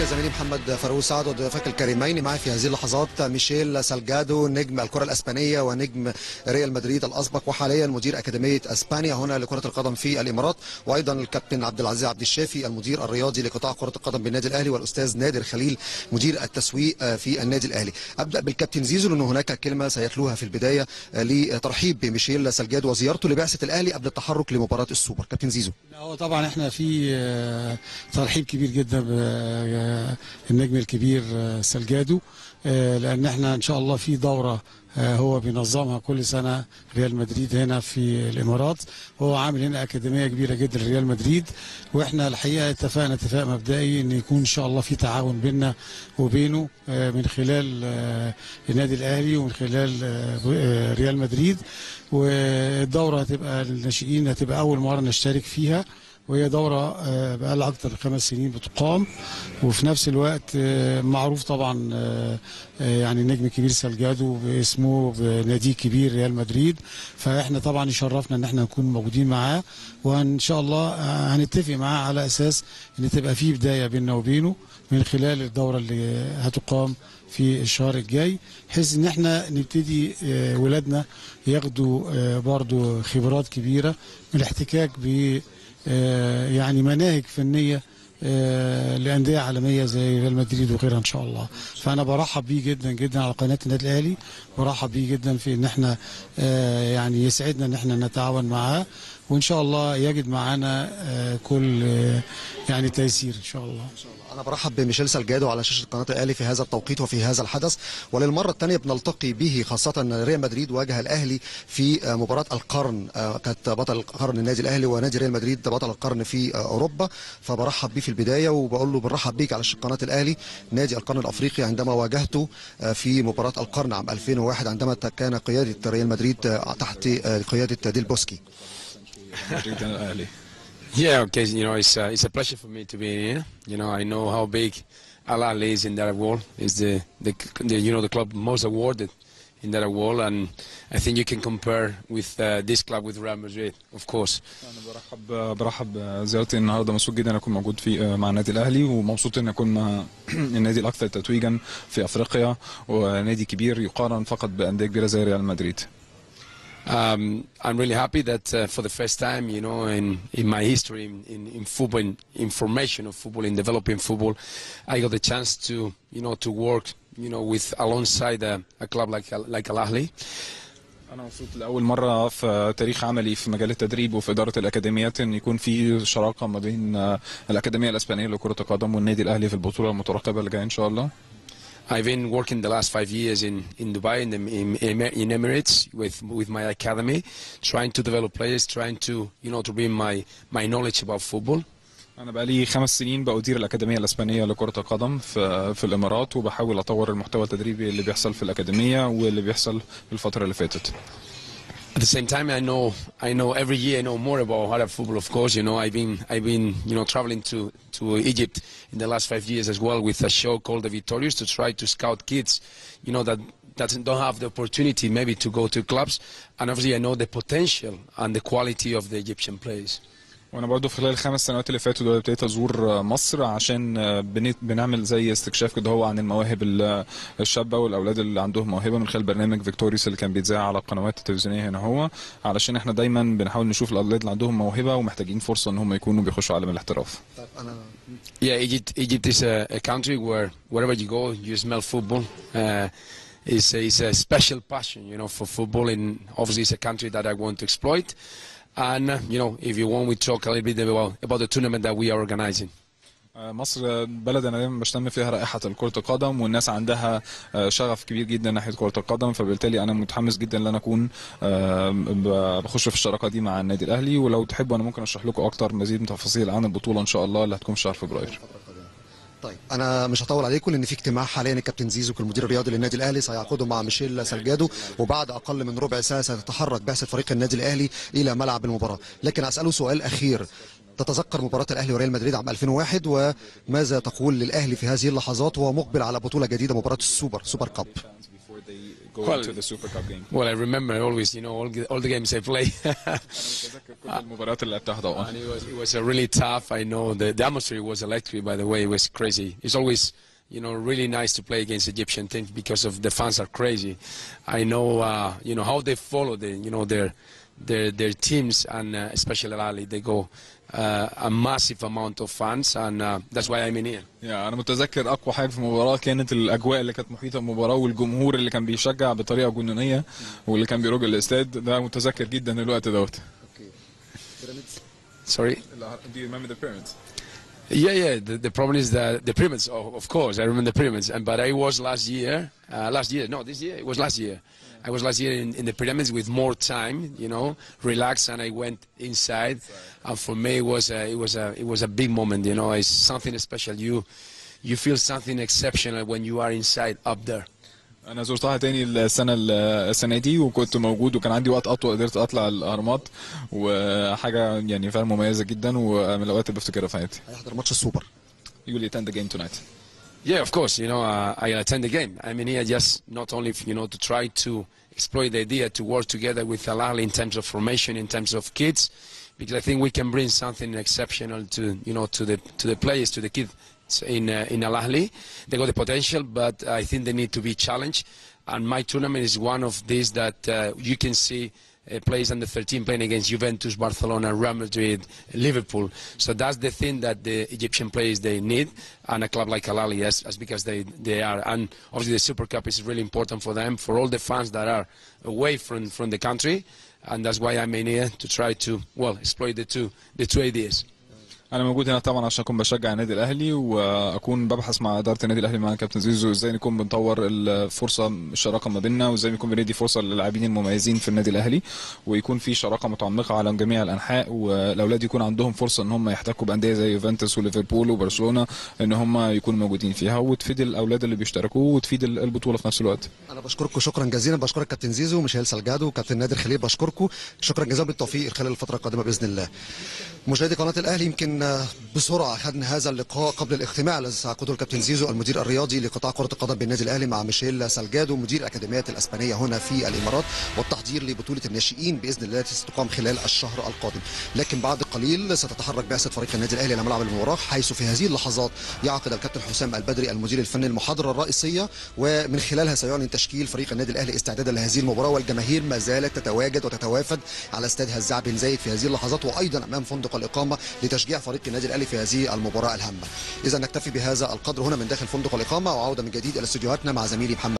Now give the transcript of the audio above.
بك زميلي محمد فاروق سعد وضيوفك الكريمين معي في هذه اللحظات ميشيل سالجادو نجم الكرة الأسبانية ونجم ريال مدريد الأسبق وحاليا مدير أكاديمية أسبانيا هنا لكرة القدم في الإمارات وأيضا الكابتن عبد العزيز عبد الشافي المدير الرياضي لقطاع كرة القدم بالنادي الأهلي والأستاذ نادر خليل مدير التسويق في النادي الأهلي أبدأ بالكابتن زيزو لأن هناك كلمة سيتلوها في البداية لترحيب بميشيل سالجادو وزيارته لبعثة الأهلي قبل التحرك لمباراة السوبر كابتن زيزو هو طبعا احنا في آه، ترحيب كبير جدا بالنجم الكبير آه، سلجادو آه، لان احنا ان شاء الله في دوره آه، هو بينظمها كل سنه ريال مدريد هنا في الامارات هو عامل هنا اكاديميه كبيره جدا لريال مدريد واحنا الحقيقه اتفقنا اتفاق مبدئي ان يكون ان شاء الله في تعاون بيننا وبينه آه، من خلال آه، النادي الاهلي ومن خلال آه، آه، ريال مدريد والدوره هتبقى للناشئين هتبقى اول مره نشترك فيها وهي دورة آه، بقالها أكتر من خمس سنين بتقام وفي نفس الوقت آه، معروف طبعا آه، آه، يعني النجم الكبير سالجادو باسمه بناديه كبير ريال مدريد فاحنا طبعا يشرفنا ان احنا نكون موجودين معاه وان شاء الله آه، هنتفق معاه على اساس ان تبقى في بدايه بيننا وبينه من خلال الدوره اللي هتقام في الشهر الجاي بحيث ان احنا نبتدي آه، ولادنا ياخدوا آه، برضو خبرات كبيره من الاحتكاك ب آه، يعني مناهج فنيه آه، لانديه عالميه زي ريال مدريد وغيرها ان شاء الله فانا برحب بيه جدا جدا على قناه النادي الاهلي برحب بيه جدا في ان احنا آه، يعني يسعدنا ان احنا نتعاون معاه وان شاء الله يجد معانا آه، كل آه، يعني تيسير ان شاء الله أنا برحب بميشيل سالجادو على شاشة قناة الأهلي في هذا التوقيت وفي هذا الحدث وللمرة الثانية بنلتقي به خاصة أن ريال مدريد واجه الأهلي في آه، مباراة القرن آه، كانت بطل القرن النادي الأهلي ونادي ريال مدريد بطل القرن في آه، أوروبا فبرحب بيه في البداية وبقول له بنرحب بيك على شاشة قناة الأهلي نادي القرن الأفريقي عندما واجهته آه، في مباراة القرن عام 2001 عندما كان قيادة ريال مدريد آه، تحت آه، قيادة ديل بوسكي مدريد الاهلي Yeah, okay. You know, it's uh, it's a pleasure for me to be here. You know, I know how big Al Ahly is in that world. It's the, the the you know the club most awarded in that world, and I think you can compare with uh, this club with Real Madrid, of course. انا برحب برحب زيارتي النهارده مبسوط جدا اكون موجود في مع النادي الاهلي ومبسوط ان اكون مع النادي الاكثر تتويجا في افريقيا ونادي كبير يقارن فقط بانديه كبيره زي ريال مدريد Um, I'm really happy that uh, for the first time, you know, in, in my history in, in, in football, in information of football, in developing football, I got the chance to, you know, to work, you know, with alongside a, a club like Al- like Al Ahly. انا مبسوط لاول مره في تاريخ عملي في مجال التدريب وفي اداره الاكاديميات ان يكون في شراكه ما بين الاكاديميه الاسبانيه لكره القدم والنادي الاهلي في البطوله المترقبه اللي جايه ان شاء الله I've been working the last five years in, in Dubai, in, the, in, in Emirates, with with my academy, trying to develop players, trying to you know to bring my my knowledge about football. انا بقالي خمس سنين بأدير الاكاديميه الاسبانيه لكره القدم في في الامارات وبحاول اطور المحتوى التدريبي اللي بيحصل في الاكاديميه واللي بيحصل في الفتره اللي فاتت At the same time, I know I know every year I know more about Arab football. Of course, you know I've been I've been you know traveling to to Egypt in the last five years as well with a show called The Victorious to try to scout kids, you know that that don't have the opportunity maybe to go to clubs, and obviously I know the potential and the quality of the Egyptian players. وانا برضو في خلال الخمس سنوات اللي فاتوا دول ابتديت ازور مصر عشان بنت- بنعمل زي استكشاف كده هو عن المواهب ال- الشابه والاولاد اللي عندهم موهبه من خلال برنامج فيكتوريوس اللي كان بيتذاع على القنوات التلفزيونيه هنا هو علشان احنا دايما بنحاول نشوف الاولاد اللي عندهم موهبه ومحتاجين فرصه ان هم يكونوا بيخشوا عالم الاحتراف Yeah, Egypt Egypt is a, a country where wherever you go you smell football. Uh, it's, a, it's a special passion, you know, for football, and obviously it's a country that I want to exploit. And uh, you know, if you want, we talk a little bit about about the tournament that we are organizing. مصر بلد انا دايما بشتم فيها رائحه كره القدم والناس عندها شغف كبير جدا ناحيه كره القدم فبالتالي انا متحمس جدا ان انا اكون بخش في الشراكه دي مع النادي الاهلي ولو تحبوا انا ممكن اشرح لكم اكتر مزيد من تفاصيل عن البطوله ان شاء الله اللي هتكون في شهر فبراير طيب انا مش هطول عليكم لان في اجتماع حاليا الكابتن زيزو كالمدير الرياضي للنادي الاهلي سيعقده مع ميشيل سالجادو وبعد اقل من ربع ساعه ستتحرك بعثه فريق النادي الاهلي الى ملعب المباراه لكن اساله سؤال اخير تتذكر مباراة الأهلي وريال مدريد عام 2001 وماذا تقول للأهلي في هذه اللحظات وهو مقبل على بطولة جديدة مباراة السوبر سوبر كاب going Well- to the Super Cup game Well, I remember always, you know, all, the- all the games I play. متذكر كل المباريات اللي لعبتها طبعا and it was, it was a really tough. I know the, the atmosphere was electric. By the way, it was crazy. It's always, you know, really nice to play against Egyptian teams because of the fans are crazy. I know, uh, you know, how they follow the, you know, their their their teams and uh, especially Al Ahly, they go uh, a massive amount of fans, and uh, that's why I'm in here. يعني انا متذكر اقوى حاجه في المباراه كانت الاجواء اللي كانت محيطه بالمباراه والجمهور اللي كان بيشجع بطريقه جنونيه واللي كان بيروج الاستاد ده متذكر جدا الوقت دوت Sorry. Do you remember the pyramids? Yeah, yeah. The, the problem is that the pyramids. Oh, of course, I remember the pyramids. And but I was last year. Uh, last year, no, this year. It was last year. I was last year in, in the pyramids with more time, you know, relax, and I went inside. And for me, it was a, it was a it was a big moment. You know, it's something special. You you feel something exceptional when you are inside up there. انا زرتها تاني السنه السنه دي وكنت موجود وكان عندي وقت اطول قدرت اطلع الاهرامات وحاجه يعني فعلا مميزه جدا ومن الاوقات اللي بفتكرها في حياتي هيحضر ماتش السوبر You will attend the game tonight. Yeah, of course. You know, uh, I attend the game. I mean, here just not only you know to try to exploit the idea to work together with Al Ahly in terms of formation, in terms of kids, because I think we can bring something exceptional to you know to the to the players, to the kids in uh, in Al Ahly. They got the potential, but I think they need to be challenged. And my tournament is one of these that uh, you can see. Uh, players under 13 playing against Juventus, Barcelona, Real Madrid, Liverpool. So that's the thing that the Egyptian players they need, and a club like Al Ahly, yes, that's because they they are. And obviously the Super Cup is really important for them, for all the fans that are away from from the country, and that's why I'm in here to try to well exploit the two the two ideas. انا موجود هنا طبعا عشان اكون بشجع النادي الاهلي واكون ببحث مع اداره النادي الاهلي مع كابتن زيزو ازاي نكون بنطور الفرصه الشراكه ما بيننا وازاي نكون بندي فرصه للاعبين المميزين في النادي الاهلي ويكون في شراكه متعمقه على جميع الانحاء والاولاد يكون عندهم فرصه ان هم يحتكوا بانديه زي يوفنتوس وليفربول وبرشلونه ان هم يكونوا موجودين فيها وتفيد الاولاد اللي بيشتركوا وتفيد البطوله في نفس الوقت انا بشكركم شكرا جزيلا بشكرك كابتن زيزو ميشيل سلجادو كابتن نادر خليل بشكركم شكرا جزيلا بالتوفيق خلال الفتره القادمه باذن الله مشاهدي قناه الاهلي يمكن آه، بسرعه خدنا هذا اللقاء قبل الاجتماع الذي سيعقده الكابتن زيزو المدير الرياضي لقطاع كره القدم بالنادي الاهلي مع ميشيل سلجادو مدير الاكاديميات الاسبانيه هنا في الامارات والتحضير لبطوله الناشئين باذن الله التي ستقام خلال الشهر القادم لكن بعد قليل ستتحرك بعثه فريق النادي الاهلي الى ملعب المباراه حيث في هذه اللحظات يعقد الكابتن حسام البدري المدير الفني المحاضره الرئيسيه ومن خلالها سيعلن تشكيل فريق النادي الاهلي استعدادا لهذه المباراه والجماهير ما زالت تتواجد وتتوافد على استاد هزاع بن زايد في هذه اللحظات وايضا امام فندق الاقامه لتشجيع فريق النادي الاهلي في هذه المباراه الهامه اذا نكتفي بهذا القدر هنا من داخل فندق الاقامه وعوده من جديد الى استديوهاتنا مع زميلي محمد